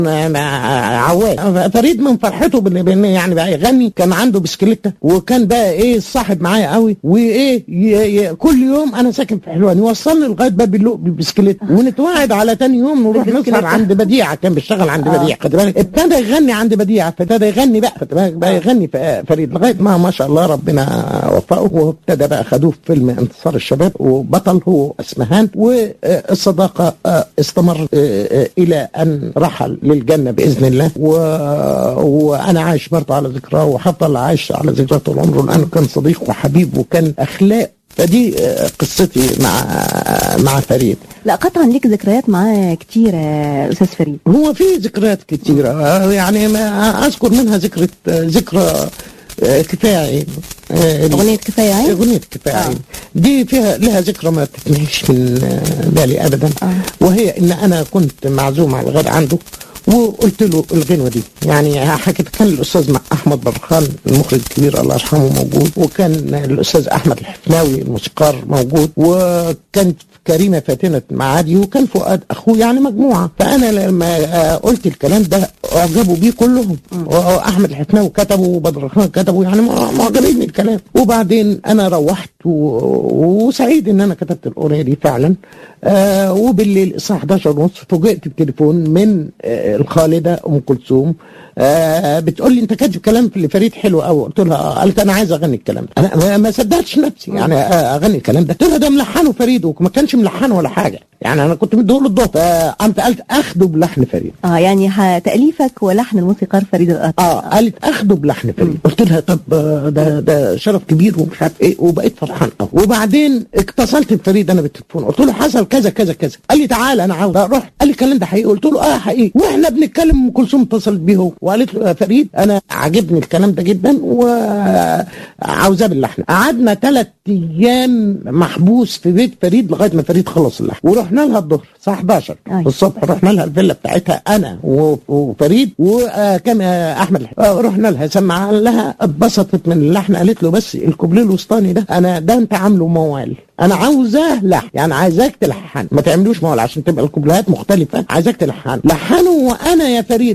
عواد فريد من فرحته بان بان يعني بقى يغني كان عنده بسكليته وكان بقى ايه صاحب معايا قوي وايه ي- ي- كل يوم انا ساكن في حلوان يوصلني لغايه باب اللوق بالبسكليت ونتوعد على تاني يوم نروح نسهر بالبسكليتة. عند بديعه كان بيشتغل عند آه. بديعه خد بالك ابتدى يغني عند بديعه فابتدى يغني بقى خد بالك بقى يغني في فريد لغايه ما ما شاء الله ربنا وفقه وابتدى بقى خدوه في فيلم انتصار الشباب وبطل هو اسمهان والصداقه آه، استمرت آه، آه، الى ان رحل للجنه باذن الله و... وانا عايش برضه على ذكراه وهفضل عايش على ذكراه طول عمره لانه كان صديق وحبيب وكان اخلاق فدي آه، قصتي مع مع فريد لا قطعا ليك ذكريات معاه كتير يا استاذ فريد هو في ذكريات كتيرة آه، يعني ما أذكر منها ذكرى ذكرى آه، كفاية عين آه، اغنيه كفايه عين أغنية كفاية آه. عين دي فيها لها ذكرى ما تتنهيش من آه، بالي أبدا آه. وهي إن أنا كنت معزوم على الغد عنده وقلت له الغنوة دي يعني حكيت كان الأستاذ مع أحمد برخان المخرج الكبير الله يرحمه موجود وكان الأستاذ أحمد الحفناوي الموسيقار موجود وكانت كريمه فاتنه معادي وكان فؤاد اخوه يعني مجموعه فانا لما آه، قلت الكلام ده اعجبوا بيه كلهم واحمد الحفناوي كتبه وبدر الخان كتبه يعني مع- معجبين من الكلام وبعدين انا روحت و- وسعيد ان انا كتبت الاغنيه دي فعلا آه وبالليل الساعه 11 ونص فوجئت بتليفون من آه الخالده ام كلثوم آه بتقول لي انت كاتب كلام في لفريد حلو قوي قلت لها آه. قالت انا عايز اغني الكلام ده انا ما- ما صدقتش نفسي يعني آه اغني الكلام ده قلت لها ده ملحنه فريد وما كانش ملحنه ولا حاجه يعني انا كنت مديه الظهر فقمت قالت اخده بلحن فريد اه يعني ح- تاليفك ولحن الموسيقار فريد الأطرش اه قالت اخده بلحن فريد قلت لها طب آه، ده ده شرف كبير ومش عارف ايه وبقيت فرحان قوي وبعدين اتصلت بفريد انا بالتليفون قلت له حصل كذا كذا كذا قال لي تعالى انا عاوز رحت قال لي الكلام ده حقيقي قلت له اه حقيقي واحنا بنتكلم ام كلثوم اتصلت بيه هو وقالت له يا فريد انا عاجبني الكلام ده جدا وعاوزاه باللحن قعدنا ثلاث ايام محبوس في بيت فريد لغايه ما فريد خلص اللحن ورحنا لها الظهر الساعه 11 أيوة. الصبح رحنا لها الفيلا بتاعتها انا و- وفريد وكان احمد الح- آه، رحنا لها سمعنا لها اتبسطت من اللحن قالت له بس الكوبليه الوسطاني ده انا ده انت عامله موال انا عاوزاه لحن يعني عايزاك تلحن ما تعملوش موال عشان تبقى الكوبليهات مختلفه عايزاك تلحن لحنه وانا يا فريد